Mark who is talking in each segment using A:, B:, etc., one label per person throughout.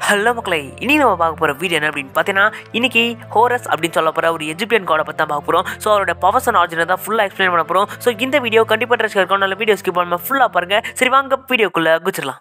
A: hello மக்களே இனி நம்ம பார்க்க போகிற வீடியோ என்ன அப்படின்னு பார்த்தீங்கன்னா இன்னைக்கு ஹோரஸ் அப்படின்னு சொல்ல போகிற ஒரு எஜிப்தியன் காடை பற்றி தான் பார்க்க போகிறோம் ஸோ அவரோட பவர்ஸ் அண்ட் ஆர்ஜினை தான் ஃபுல்லாக எக்ஸ்பிளைன் பண்ண போகிறோம் ஸோ இந்த வீடியோ கண்டிப்பாக ட்ரெஸ் இருக்கும் நல்ல வீடியோ ஸ்கிப் பண்ணாமல் ஃபுல்லாக பாருங்க சரி வாங்க வீடியோக்குள்ளே குச்சிடலாம்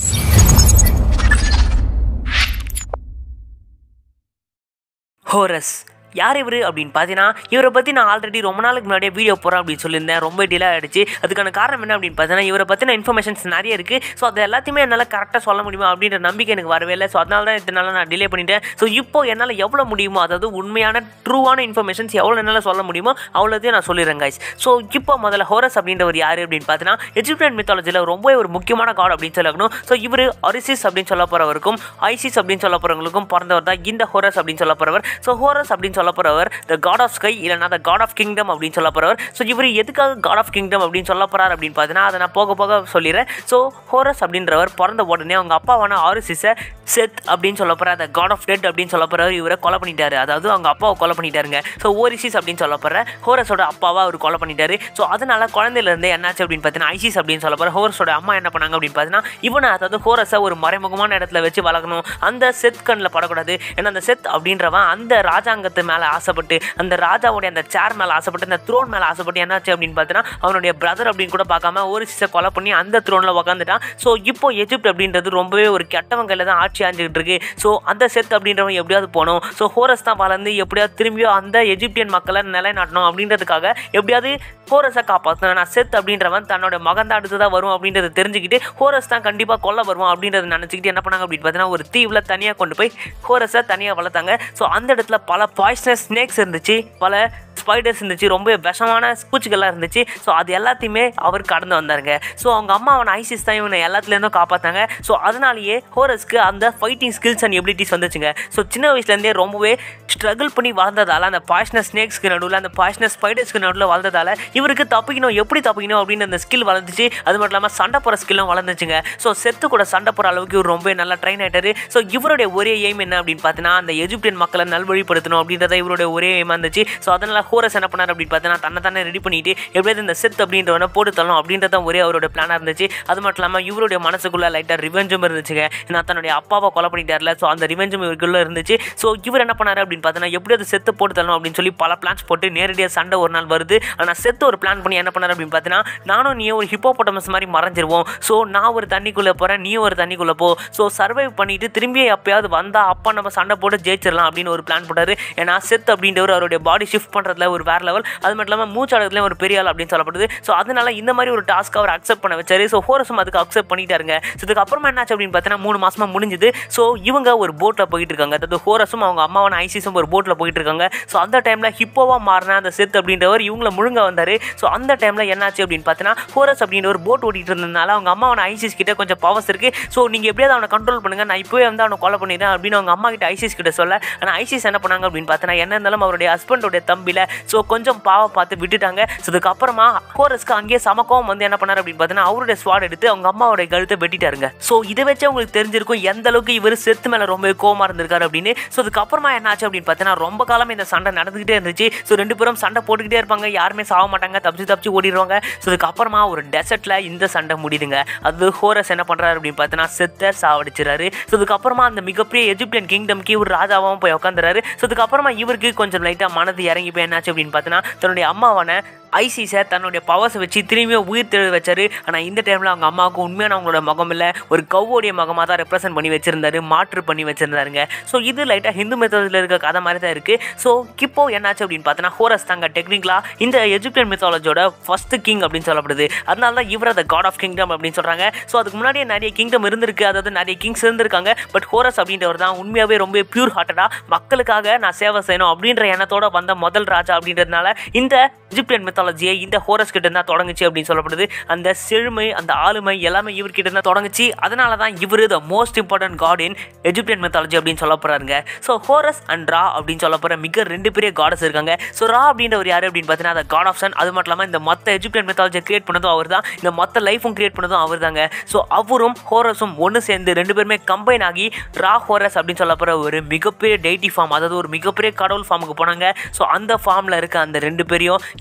A: ஹோரஸ் யார் இவர் அப்படின்னு பார்த்தீங்கன்னா இவரை பற்றி நான் ஆல்ரெடி ரொம்ப நாளுக்கு முன்னாடியே வீடியோ போகிறேன் அப்படின்னு சொல்லியிருந்தேன் ரொம்ப டிலே ஆகிடுச்சு அதுக்கான காரணம் என்ன அப்படின்னு பார்த்தீங்கன்னா இவரை பற்றின இன்ஃபர்மேஷன்ஸ் நிறைய இருக்குது ஸோ அது எல்லாத்தையுமே என்னால் கரெக்டாக சொல்ல முடியுமா அப்படின்ற நம்பிக்கை எனக்கு வரவே இல்லை ஸோ அதனால தான் இதனால நான் டிலே பண்ணிட்டேன் ஸோ இப்போ என்னால் எவ்வளோ முடியுமோ அதாவது உண்மையான ட்ரூவான இன்ஃபர்மேஷன்ஸ் எவ்வளோ என்னால் சொல்ல முடியுமோ அவ்வளோத்தையும் நான் சொல்லிடுறேன் guys ஸோ இப்போ முதல்ல ஹோரஸ் அப்படின்றவர் யார் அப்படின்னு பார்த்தீங்கன்னா எஜிப்டியன் மித்தாலஜியில் ரொம்ப ஒரு முக்கியமான காட் அப்படின்னு சொல்லணும் ஸோ இவர் அரிசிஸ் அப்படின்னு சொல்ல போகிறவருக்கும் ஐசிஸ் அப்படின்னு சொல்ல போகிறவங்களுக்கும் பிறந்தவர் தான் இந்த ஹோரஸ் அப்படின்னு சொல்ல போகிறவர் ஸோ ஹோரஸ் அப்படின்னு சொல்ல போகிறவர் த காட் ஆஃப் ஸ்கை இல்லைனா த காட் ஆஃப் கிங்டம் அப்படின்னு சொல்ல போகிறவர் ஸோ இவர் எதுக்காக காட் ஆஃப் கிங்டம் அப்படின்னு சொல்ல போகிறார் அப்படின்னு பார்த்தீங்கன்னா அதை நான் போக போக சொல்லிடுறேன் ஸோ ஹோரஸ் அப்படின்றவர் பிறந்த உடனே அவங்க அப்பாவான ஆரிசிஸை செத் அப்படின்னு சொல்ல போகிற த காட் ஆஃப் டெட் அப்படின்னு சொல்ல போகிறவர் இவரை கொலை பண்ணிட்டாரு அதாவது அவங்க அப்பாவை கொலை பண்ணிட்டாருங்க ஸோ ஓரிசிஸ் அப்படின்னு சொல்ல போகிற ஹோரஸோட அப்பாவை அவர் கொலை பண்ணிட்டாரு ஸோ அதனால குழந்தையிலேருந்து என்னாச்சு அப்படின்னு பார்த்தீங்கன்னா ஐசிஸ் அப்படின்னு சொல்ல போகிற ஹோரஸோட அம்மா என்ன பண்ணாங்க அப்படின்னு பார்த்தீங்கன்னா இவனை அதாவது ஹோரஸை ஒரு மறைமுகமான இடத்துல வச்சு வளர்க்கணும் அந்த செத் கண்ணில் படக்கூடாது ஏன்னா அந்த செத் அப்படின்றவன் அந்த ராஜாங்கத்து மேலே ஆசைப்பட்டு அந்த ராஜாவுடைய அந்த சேர் மேலே ஆசைப்பட்டு அந்த த்ரோன் மேலே ஆசைப்பட்டு என்னாச்சு அப்படின்னு பார்த்தீங்கன்னா அவனுடைய பிரதர் அப்படின்னு கூட பார்க்காம ஒரு சிசை கொலை பண்ணி அந்த த்ரோனில் உக்காந்துட்டான் ஸோ இப்போ எஜிப்ட் அப்படின்றது ரொம்பவே ஒரு கெட்டவன் கையில் தான் ஆட்சி ஆஞ்சிக்கிட்டு இருக்கு ஸோ அந்த செத் அப்படின்றவன் எப்படியாவது போகணும் ஸோ ஹோரஸ் தான் வளர்ந்து எப்படியாவது திரும்பியும் அந்த எஜிப்தியன் மக்களை நிலைநாட்டணும் அப்படின்றதுக்காக எப்படியாவது ஹோரஸை காப்பாற்றணும் நான் செத் அப்படின்றவன் தன்னோட மகன் தான் அடுத்து தான் வரும் அப்படின்றத தெரிஞ்சுக்கிட்டு ஹோரஸ் தான் கண்டிப்பாக கொல்ல வருவான் அப்படின்றத நினச்சிக்கிட்டு என்ன பண்ணாங்க அப்படின்னு பார்த்தீங்கன்னா ஒரு தீவில் தனியாக கொண்டு போய் ஹோரஸை தனியாக வளர்த்தாங்க ஸோ அந்த இடத்துல பல பாய்ஸ்னஸ் ஸ்னேக்ஸ் இருந்துச்சு பல ஸ்பைடர்ஸ் இருந்துச்சு ரொம்ப விஷமான பூச்சிகள்லாம் இருந்துச்சு ஸோ அது எல்லாத்தையுமே அவர் கடந்து வந்தாருங்க ஸோ அவங்க அம்மா அவனை ஐசிஸ் தான் இவனை எல்லாத்துலேருந்தும் காப்பாற்றாங்க ஸோ அதனாலேயே ஹோரஸ்க்கு அந்த ஃபைட்டிங் ஸ்கில்ஸ் அண்ட் எபிலிட்டிஸ் வந்துச்சுங்க ஸோ சின்ன வயசுலேருந்தே ரொம்பவே ஸ்ட்ரகிள் பண்ணி வளர்ந்ததால் அந்த பாய்ஸ்னஸ் ஸ்னேக்ஸ்க்கு நடுவில் அந்த பாய்ஸ்னஸ் ஸ்பைடர்ஸ்க்கு நடுவில் வளர்ந்ததால் இவருக்கு தப்பிக்கணும் எப்படி தப்பிக்கணும் அப்படின்னு அந்த ஸ்கில் வளர்ந்துச்சு அது மட்டும் இல்லாமல் சண்டை போகிற ஸ்கில்லும் வளர்ந்துச்சுங்க ஸோ செத்து கூட சண்டை போகிற அளவுக்கு இவர் ரொம்ப நல்லா ட்ரெயின் ஆயிட்டாரு ஸோ இவருடைய ஒரே எய்ம் என்ன அப்படின்னு பார்த்தீங்கன்னா அந்த எஜிப்தியன் மக்களை நல்வழிப்படுத்தணும் அப்படின்றத இவருடைய ஒரே எய்மாக இருந்துச்சு ஸோ அதனால் ஹோரஸ் என்ன பண்ணார் அப்படின்னு பார்த்தீங்கன்னா தன்னை தானே ரெடி பண்ணிட்டு எப்படியாவது இந்த செத் அப்படின்றவனை போட்டு தள்ளணும் அப்படின்றத ஒரே அவரோட பிளானாக இருந்துச்சு அது மட்டும் இல்லாமல் இவருடைய மனசுக்குள்ள லைட்டாக ரிவெஞ்சும் இருந்துச்சுங்க நான் தன்னுடைய அப்பாவை கொலை பண்ணிட்டார்ல ஸோ அந்த ரிவெஞ்சும் இவருக்குள்ள இருந்துச்சு ஸோ இவர் என்ன பண்ணாரு அப்படின்னு பார்த்தீங்கன்னா எப்படியாவது செத்து போட்டு தள்ளணும் அப்படின்னு சொல்லி பல பிளான்ஸ் போட்டு நேரடியாக சண்டை ஒரு நாள் வருது ஆனால் செத்து ஒரு பிளான் பண்ணி என்ன பண்ணாரு அப்படின்னு பார்த்தீங்கன்னா நானும் நீ ஒரு ஹிப்போபோட்டமஸ் மாதிரி மறைஞ்சிருவோம் ஸோ நான் ஒரு தண்ணிக்குள்ளே போகிறேன் நீ ஒரு தண்ணிக்குள்ளே போ ஸோ சர்வைவ் பண்ணிட்டு திரும்பி எப்பயாவது வந்தா அப்பா நம்ம சண்டை போட்டு ஜெயிச்சிடலாம் அப்படின்னு ஒரு பிளான் போட்டாரு ஏன்னா செத் அப்படின்றவர் அவருடைய பாடி ஷிஃப்ட் பண்ணுறதுல ஒரு வேற லெவல் அது மட்டும் இல்லாமல் மூச்சாளத்துலேயும் ஒரு பெரிய ஆள் அப்படின்னு சொல்லப்படுது ஸோ அதனால இந்த மாதிரி ஒரு டாஸ்க் அவர் அக்செப்ட் பண்ண வச்சாரு ஸோ ஹோரஸும் அதுக்கு அக்செப்ட் பண்ணிட்டாருங்க ஸோ இதுக்கு அப்புறமா என்னாச்சு அப்படின்னு பார்த்தீங்கன்னா மூணு மாசமா முடிஞ்சுது ஸோ இவங்க ஒரு போட்டில் போயிட்டு இருக்காங்க அதாவது ஹோரஸும் அவங்க அம்மாவான ஐசிஸும் ஒரு போட்டில் போயிட்டு இருக்காங்க ஸோ அந்த டைமில் ஹிப்போவாக மாறின அந்த செத் அப்படின்றவர் இவங்களை முழுங்க வந்தார் ஸோ அந்த டைமில் என்னாச்சு அப்படின்னு பார்த்தீங்கன்னா ஹோரஸ் அப்படின்ற ஒரு போட் ஓட்டிட்டு இருந்ததுனால அவங்க அம்மாவான ஐசிஸ் கிட்ட கொஞ்சம் பவர்ஸ் இருக்கு ஸோ நீங்கள் எப்படியாவது அவனை கண்ட்ரோல் பண்ணுங்க நான் இப்போவே வந்து அவனை கொலை பண்ணிடுறேன் அப்படின்னு அவங்க அம்மா கிட்ட ஐசிஸ் கிட்ட சொல்ல ஆனால் ஐசிஸ் என்ன பண்ணாங்க அப்படின்னு பார்த்தீங்கன்னா என்ன இருந்தாலும் அவருடைய ஹஸ்பண்டோடைய தம்பியில் ஸோ கொஞ்சம் பாவம் பார்த்து விட்டுட்டாங்க ஸோ அதுக்கப்புறமா ஹோரஸ்க்கு அங்கேயே சமக்கம் வந்து என்ன பண்ணார் அப்படின்னு பார்த்தீங்கன்னா அவருடைய ஸ்வாட் எடுத்து அவங்க அம்மாவோட கழுத்தை வெட்டிட்டாருங்க ஸோ இதை வச்சு உங்களுக்கு தெரிஞ்சிருக்கும் எந்த அளவுக்கு இவர் செத்து மேலே ரொம்ப கோமா இருந்திருக்காரு அப்படின்னு ஸோ அதுக்கப்புறமா என்னாச்சு அப்படின்னு பார்த்தீங்கன்னா ரொம்ப காலம் இந்த சண்டை நடந்துகிட்டே இருந்துச்சு ஸோ ரெண்டு பேரும் சண்டை போட்டுக்கிட்டே இருப்பாங்க யாருமே சாக மாட்டாங்க தப்பிச்சு தப்பிச்சு ஓடிடுவாங்க ஸோ அதுக்கப்புறமா ஒரு டெசர்ட்ல இந்த சண்டை முடியுதுங்க அது ஹோரஸ் என்ன பண்றாரு அப்படின்னு பார்த்தீங்கன்னா செத்த சாவடிச்சிடறாரு ஸோ அதுக்கப்புறமா அந்த மிகப்பெரிய எஜிப்தியன் கிங்டம்க்கு இவர் ராஜாவும் போய் உட்காந்துறாரு ஸோ அதுக்கப்புறமா இவருக்கு கொஞ்சம் லைட்டாக மனது இறங்கி போய் என்னாச்சு அப்படின்னு பார்த்தீங்கன்னா தன்னுடைய அம்மாவான ஐசிஸை தன்னுடைய பவர்ஸை வச்சு திரும்பியும் உயிர் தெழ வச்சாரு ஆனால் இந்த டைமில் அவங்க அம்மாவுக்கு உண்மையான அவங்களோட முகம் இல்லை ஒரு கவ்வோடைய முகமாக தான் ரெப்ரசென்ட் பண்ணி வச்சிருந்தாரு மாற்று பண்ணி வச்சிருந்தாருங்க ஸோ இது லைட்டாக ஹிந்து மெத்தடில் இருக்க கதை மாதிரி தான் இருக்குது ஸோ இப்போ என்னாச்சு அப்படின்னு பார்த்தோன்னா ஹோரஸ் தாங்க டெக்னிக்கலாக இந்த எஜிப்தியன் மித்தாலஜியோட ஃபர்ஸ்ட் கிங் அப்படின்னு சொல்லப்படுது அதனால தான் இவர் த காட் ஆஃப் கிங்டம் அப்படின்னு சொல்கிறாங்க ஸோ அதுக்கு முன்னாடியே நிறைய கிங்டம் இருந்திருக்கு அதாவது நிறைய கிங்ஸ் இருந்திருக்காங்க பட் ஹோரஸ் அப்படின்றவர் தான் உண்மையாகவே ரொம்ப பியூர் ஹார்ட்டடாக மக்களுக்காக நான் சேவை செய்யணும் அப்படின்ற எண்ணத்தோட வந்த முதல் ராஜா அப்படின்றதுனால இந்த எஜிப்தியன் மித்தாலஜியை இந்த ஹோரஸ் கிட்ட தான் தொடங்குச்சு அப்படின்னு சொல்லப்படுது அந்த செழுமை அந்த ஆளுமை எல்லாமே இவர்கிட்ட தான் தொடங்குச்சு அதனால தான் இவர் the most important god in Egyptian mythology அப்படின்னு சொல்ல போறாருங்க ஸோ ஹோரஸ் அண்ட் ரா அப்படின்னு சொல்ல போகிற மிக ரெண்டு பெரிய காடஸ் இருக்காங்க ஸோ ரா அப்படின்றவர் யார் அப்படின்னு பார்த்தீங்கன்னா அந்த காட் ஆஃப் சன் அது மட்டும் இல்லாமல் இந்த மொத்த எஜிப்தியன் மெத்தாலஜியை கிரியேட் பண்ணதும் அவர் தான் இந்த மொத்த லைஃபும் கிரியேட் பண்ணதும் அவர் தாங்க ஸோ அவரும் ஹோரஸும் ஒன்று சேர்ந்து ரெண்டு பேருமே கம்பைன் ஆகி ரா ஹோரஸ் அப்படின்னு சொல்ல போகிற ஒரு மிகப்பெரிய டெய்டி ஃபார்ம் அதாவது ஒரு மிகப்பெரிய கடவுள் ஃபார்முக்கு போனாங்க ஸோ அந்த ஃபார்மில் இருக்க அந்த ரெண்டு பேரையும் யாருமே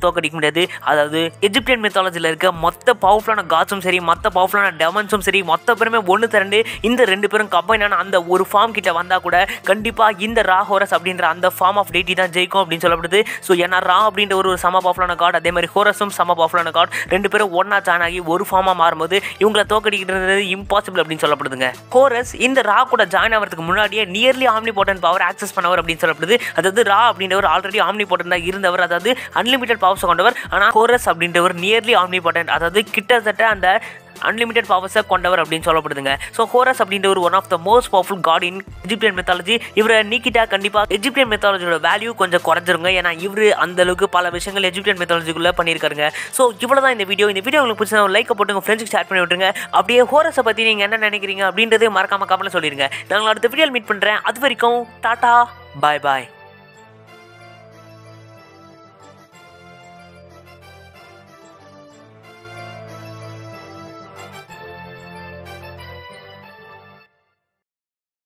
A: தோக்கடிக்க முடியாது அதாவது எஜிப்டியன் மெத்தாலஜியில் இருக்க மொத்த பவர்ஃபுல்லான காட்ஸும் சரி மொத்த பவர்ஃபுல்லான டெமன்ஸும் சரி மொத்த பேருமே ஒன்று திரண்டு இந்த ரெண்டு பேரும் கம்பைனான அந்த ஒரு ஃபார்ம் கிட்ட வந்தால் கூட கண்டிப்பாக இந்த ரா ஹோரஸ் அப்படின்ற அந்த ஃபார்ம் ஆஃப் டேட்டி தான் ஜெயிக்கும் அப்படின்னு சொல்லப்படுது ஸோ ஏன்னா ரா அப்படின்ற ஒரு சம பவர்ஃபுல்லான காட் அதே மாதிரி ஹோரஸும் சம பவர்ஃபுல்லான காட் ரெண்டு பேரும் ஒன்றா ஜாயின் ஆகி ஒரு ஃபார்மாக மாறும்போது இவங்களை தோக்கடிக்கிறது இம்பாசிபிள் அப்படின்னு சொல்லப்படுதுங்க ஹோரஸ் இந்த ரா கூட ஜாயின் ஆகிறதுக்கு முன்னாடியே nearly omnipotent power access பண்ணவர் அப்படின்னு சொல்லப்படுது அதாவது ரா அப்படின்றவர் ஆல்ரெடி ஆம்னி போட்டன் தான் இருந்தவர் அதாவது அன்லிமிட்டட் பவர்ஸ் கொண்டவர் ஆனால் ஹோரஸ் அப்படின்றவர் நியர்லி ஆம்னி போட்டன் அதாவது கிட்டத்தட்ட அந்த அன்லிமிட்டட் பவர்ஸை கொண்டவர் அப்படின்னு சொல்லப்படுதுங்க ஸோ ஹோரஸ் அப்படின்ற ஒரு one of the most powerful god in Egyptian mythology இவரை நீக்கிட்டா கண்டிப்பாக எஜிப்டியன் மெத்தாலஜியோட வேல்யூ கொஞ்சம் குறைஞ்சிருங்க ஏன்னா இவர் அந்த அளவுக்கு பல விஷயங்கள் எஜிப்டியன் மெத்தாலஜிக்குள்ளே பண்ணியிருக்காருங்க ஸோ இவ்வளோ தான் இந்த வீடியோ இந்த வீடியோ உங்களுக்கு பிடிச்சா ஒரு லைக்கை போட்டு உங்கள் ஃப்ரெண்ட்ஸுக்கு ஷேர் பண்ணி விட்டுருங்க அப்படியே ஹோரஸை பற்றி நீங்கள் என்ன நினைக்கிறீங்க அப்படின்றதே மறக்காம கமெண்ட்ல சொல்லிடுங்க நாங்கள் அடுத்த வீடியோவில் மீட் பண்ணுறேன் அது வரைக்கும் டாட்டா பாய் பாய்